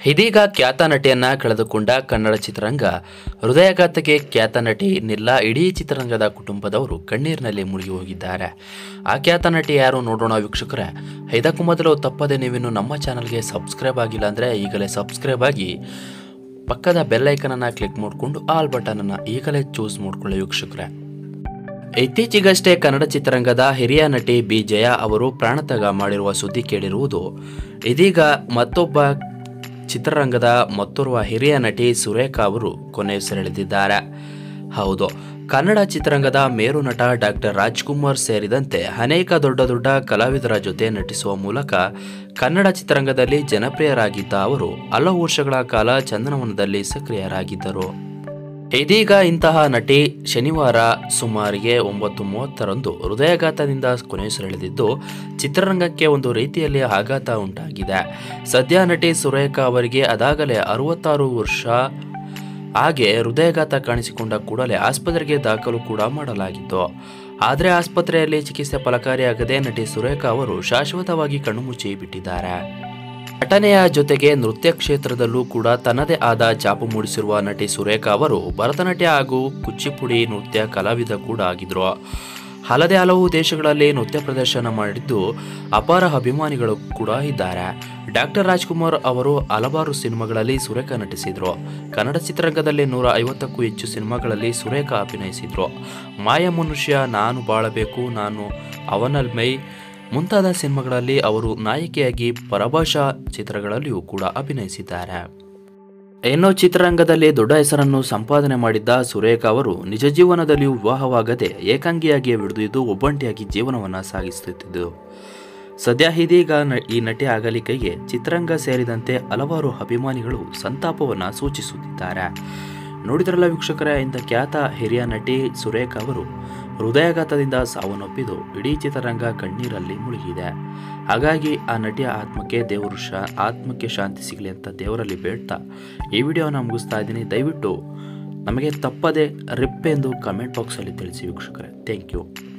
ಇದೀಗ ಖ್ಯಾತ ನಟಿಯನ್ನ ಕಳೆದುಕೊಂಡ ಕನ್ನಡ ಚಿತ್ರರಂಗ ಹೃದಯಾಘಾತಕ್ಕೆ ಖ್ಯಾತ ನಟಿ ನಿಲ್ಲ ಇಡೀ ಚಿತ್ರರಂಗದ ಕುಟುಂಬದವರು ಕಣ್ಣೀರಿನಲ್ಲಿ ಮುಳುಗಿ ಹೋಗಿದ್ದಾರೆ ಆ ಖ್ಯಾತ ನಟಿ ಯಾರು ನೋಡೋಣ ವೀಕ್ಷಕರೇ ಇದಕ್ಕೂ ಮೊದಲು ತಪ್ಪದೆ ನೀವಿನ್ನು ನಮ್ಮ ಚಾನಲ್ಗೆ ಸಬ್ಸ್ಕ್ರೈಬ್ ಆಗಿಲ್ಲ ಅಂದರೆ ಈಗಲೇ ಸಬ್ಸ್ಕ್ರೈಬ್ ಆಗಿ ಪಕ್ಕದ ಬೆಲ್ಲೈಕನನ್ನು ಕ್ಲಿಕ್ ಮಾಡಿಕೊಂಡು ಆಲ್ ಬಟನನ್ನು ಈಗಲೇ ಚೂಸ್ ಮಾಡ್ಕೊಳ್ಳಿ ವೀಕ್ಷಕರೇ ಇತ್ತೀಚೆಗಷ್ಟೇ ಕನ್ನಡ ಚಿತ್ರರಂಗದ ಹಿರಿಯ ನಟಿ ಬಿ ಜಯ ಅವರು ಪ್ರಾಣತ್ಯಾಗ ಮಾಡಿರುವ ಸುದ್ದಿ ಕೇಳಿರುವುದು ಇದೀಗ ಮತ್ತೊಬ್ಬ ಚಿತ್ರರಂಗದ ಮತ್ತೋರ್ವ ಹಿರಿಯ ನಟಿ ಸುರೇಖಾ ಅವರು ಕೊನೆಯುಸಿರೆಳೆದಿದ್ದಾರೆ ಹೌದು ಕನ್ನಡ ಚಿತ್ರರಂಗದ ಮೇರು ನಟ ಡಾಕ್ಟರ್ ರಾಜ್ಕುಮಾರ್ ಸೇರಿದಂತೆ ಅನೇಕ ದೊಡ್ಡ ದೊಡ್ಡ ಕಲಾವಿದರ ಜೊತೆ ನಟಿಸುವ ಮೂಲಕ ಕನ್ನಡ ಚಿತ್ರರಂಗದಲ್ಲಿ ಜನಪ್ರಿಯರಾಗಿದ್ದ ಅವರು ಹಲವು ವರ್ಷಗಳ ಕಾಲ ಚಂದನವನದಲ್ಲಿ ಸಕ್ರಿಯರಾಗಿದ್ದರು ಇದೀಗ ಇಂತಹ ನಟಿ ಶನಿವಾರ ಸುಮಾರಿಗೆ ಒಂಬತ್ತು ಮೂವತ್ತರಂದು ಹೃದಯಾಘಾತದಿಂದ ಕೊನೆಯುಸಿರೆಳೆದಿದ್ದು ಚಿತ್ರರಂಗಕ್ಕೆ ಒಂದು ರೀತಿಯಲ್ಲಿ ಆಘಾತ ಉಂಟಾಗಿದೆ ಸದ್ಯ ನಟಿ ಸುರೇಖಾ ಅವರಿಗೆ ಅದಾಗಲೇ ಅರವತ್ತಾರು ವರ್ಷ ಹಾಗೆ ಹೃದಯಾಘಾತ ಕಾಣಿಸಿಕೊಂಡ ಕೂಡಲೇ ಆಸ್ಪತ್ರೆಗೆ ದಾಖಲು ಕೂಡ ಮಾಡಲಾಗಿತ್ತು ಆದರೆ ಆಸ್ಪತ್ರೆಯಲ್ಲಿ ಚಿಕಿತ್ಸೆ ಫಲಕಾರಿಯಾಗದೆ ನಟಿ ಸುರೇಖಾ ಅವರು ಶಾಶ್ವತವಾಗಿ ಕಣ್ಣುಮುಚ್ಚಿ ಬಿಟ್ಟಿದ್ದಾರೆ ನಟನೆಯ ಜೊತೆಗೆ ನೃತ್ಯ ಕ್ಷೇತ್ರದಲ್ಲೂ ಕೂಡ ತನ್ನದೇ ಆದ ಛಾಪು ಮೂಡಿಸಿರುವ ನಟಿ ಸುರೇಖಾ ಅವರು ಭರತನಾಟ್ಯ ಹಾಗೂ ಕುಚಿಪುಡಿ ನೃತ್ಯ ಕಲಾವಿದ ಕೂಡ ಆಗಿದ್ರು ಹಲದೆ ಹಲವು ದೇಶಗಳಲ್ಲಿ ನೃತ್ಯ ಪ್ರದರ್ಶನ ಮಾಡಿದ್ದು ಅಪಾರ ಅಭಿಮಾನಿಗಳು ಕೂಡ ಇದ್ದಾರೆ ಡಾಕ್ಟರ್ ರಾಜ್ಕುಮಾರ್ ಅವರು ಹಲವಾರು ಸಿನಿಮಾಗಳಲ್ಲಿ ಸುರೇಖಾ ನಟಿಸಿದ್ರು ಕನ್ನಡ ಚಿತ್ರರಂಗದಲ್ಲಿ ನೂರ ಐವತ್ತಕ್ಕೂ ಹೆಚ್ಚು ಸಿನಿಮಾಗಳಲ್ಲಿ ಸುರೇಖಾ ಅಭಿನಯಿಸಿದ್ರು ಮಾಯ ಮನುಷ್ಯ ನಾನು ಬಾಳಬೇಕು ನಾನು ಅವನಲ್ ಮೈ ಮುಂತಾದ ಸಿನಿಮಾಗಳಲ್ಲಿ ಅವರು ನಾಯಕಿಯಾಗಿ ಪರಭಾಷಾ ಚಿತ್ರಗಳಲ್ಲಿಯೂ ಕೂಡ ಅಭಿನಯಿಸಿದ್ದಾರೆ ಇನ್ನು ಚಿತ್ರರಂಗದಲ್ಲಿ ದೊಡ್ಡ ಹೆಸರನ್ನು ಸಂಪಾದನೆ ಮಾಡಿದ್ದ ಸುರೇಖಾ ಅವರು ನಿಜ ಜೀವನದಲ್ಲಿಯೂ ವಿವಾಹವಾಗದೆ ಏಕಾಂಗಿಯಾಗಿ ಬಿಡಿದು ಒಬ್ಬಂಟಿಯಾಗಿ ಜೀವನವನ್ನು ಸಾಗಿಸುತ್ತಿದ್ದರು ಸದ್ಯ ಇದೀಗ ನ- ಈ ನಟಿ ಅಗಲಿಕೆಗೆ ಚಿತ್ರರಂಗ ಸೇರಿದಂತೆ ಹಲವಾರು ಅಭಿಮಾನಿಗಳು ಸಂತಾಪವನ್ನು ಸೂಚಿಸುತ್ತಿದ್ದಾರೆ ನೋಡಿದ್ರಲ್ಲ ವೀಕ್ಷಕರೇ ಇಂಥ ಖ್ಯಾತ ಹಿರಿಯ ನಟಿ ಸುರೇಖಾ ಅವರು ಹೃದಯಾಘಾತದಿಂದ ಸಾವನ್ನಪ್ಪಿದ್ದು ಇಡೀ ಚಿತ್ರರಂಗ ಕಣ್ಣೀರಲ್ಲಿ ಮುಳುಗಿದೆ ಹಾಗಾಗಿ ಆ ನಟಿಯ ಆತ್ಮಕ್ಕೆ ದೇವರು ಶಾ ಆತ್ಮಕ್ಕೆ ಶಾಂತಿ ಸಿಗಲಿ ಅಂತ ದೇವರಲ್ಲಿ ಬೇಡ್ತಾ ಈ ವಿಡಿಯೋನ ಮುಗಿಸ್ತಾ ಇದ್ದೀನಿ ದಯವಿಟ್ಟು ನಮಗೆ ತಪ್ಪದೆ ರಿಪ್ ಎಂದು ಕಮೆಂಟ್ ಬಾಕ್ಸಲ್ಲಿ ತಿಳಿಸಿ ವೀಕ್ಷಕರೇ ಥ್ಯಾಂಕ್ ಯು